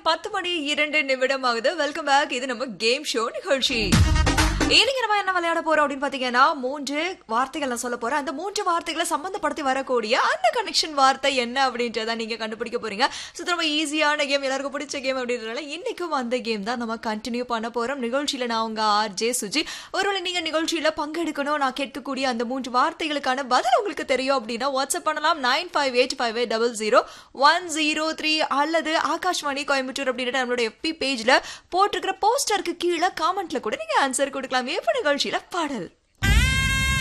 பத்து மணி இரண்டு நிமிடம் ஆகுது வெல்கம் பேக் இது நம்ம கேம் ஷோ நிகழ்ச்சி இன்னைக்கு நம்ம என்ன விளையாட போறோம் அப்படின்னு பாத்தீங்கன்னா மூன்று வார்த்தைகள் நான் சொல்ல போறேன் அந்த மூன்று வார்த்தைகளை சம்பந்தப்படுத்தி வரக்கூடிய அந்த கனெக்ஷன் வார்த்தை என்ன அப்படின்றத நீங்க கண்டுபிடிக்க போறீங்க ஸோ ரொம்ப ஈஸியான கேம் எல்லாருக்கும் பிடிச்ச கேம் அப்படின்றதுனால இன்னைக்கும் அந்த கேம் தான் நம்ம கண்டினியூ பண்ண போறோம் நிகழ்ச்சியில நான் உங்க ஆர் ஜே சுஜி ஒருவேளை நீங்க நிகழ்ச்சியில பங்கெடுக்கணும் நான் கேட்கக்கூடிய அந்த மூன்று வார்த்தைகளுக்கான பதில் உங்களுக்கு தெரியும் அப்படின்னா வாட்ஸ்அப் பண்ணலாம் nine five eight five eight double zero one zero three அல்லது ஆகாஷ்வாணி கோயம்புத்தூர் அப்படின்ற நம்மளோட எஃபி பேஜ்ல போட்டிருக்கிற போஸ்டருக்கு கீழே காமெண்ட்ல கூட நீங்க ஆன்சர் கொடுக்கலாம் எப்ப நிகழ்ச்சியில பாடல்